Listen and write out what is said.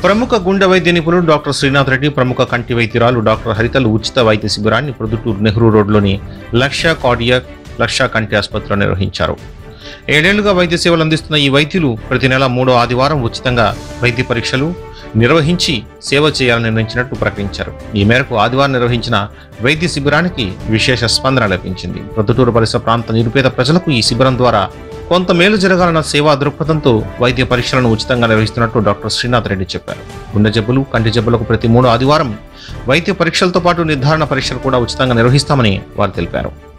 ప్రముఖ గుండె వైద్య నిపుణుడు డాక్టర్ శ్రీనాథ్ రెడ్డి ప్రముఖ కంటి వైద్యురాలు డాక్టర్ హరితలు ఉచిత వైద్య శిబిరాన్ని ప్రొద్దుటూరు నెహ్రూ రోడ్లోని లక్ష కార్డియాక్ లక్ష కంటి ఆసుపత్రిలో నిర్వహించారు ఏడేళ్లుగా వైద్య సేవలు అందిస్తున్న ఈ వైద్యులు ప్రతి నెల మూడో ఆదివారం ఉచితంగా వైద్య పరీక్షలు నిర్వహించి సేవ చేయాలని నిర్ణయించినట్టు ప్రకటించారు ఈ మేరకు ఆదివారం నిర్వహించిన వైద్య శిబిరానికి విశేష స్పందన లభించింది ప్రొద్దుటూరు పరిసర ప్రాంత నిరుపేద ప్రజలకు ఈ శిబిరం ద్వారా కొంత మేలు జరగాలన్న సేవా దృక్పథంతో వైద్య పరీక్షలను ఉచితంగా నిర్వహిస్తున్నట్టు డాక్టర్ శ్రీనాథ్ రెడ్డి చెప్పారు గుండె జబ్బులు కంటి జబ్బులకు ప్రతి మూడో ఆదివారం వైద్య పరీక్షలతో పాటు నిర్ధారణ పరీక్షలు కూడా ఉచితంగా నిర్వహిస్తామని వారు తెలిపారు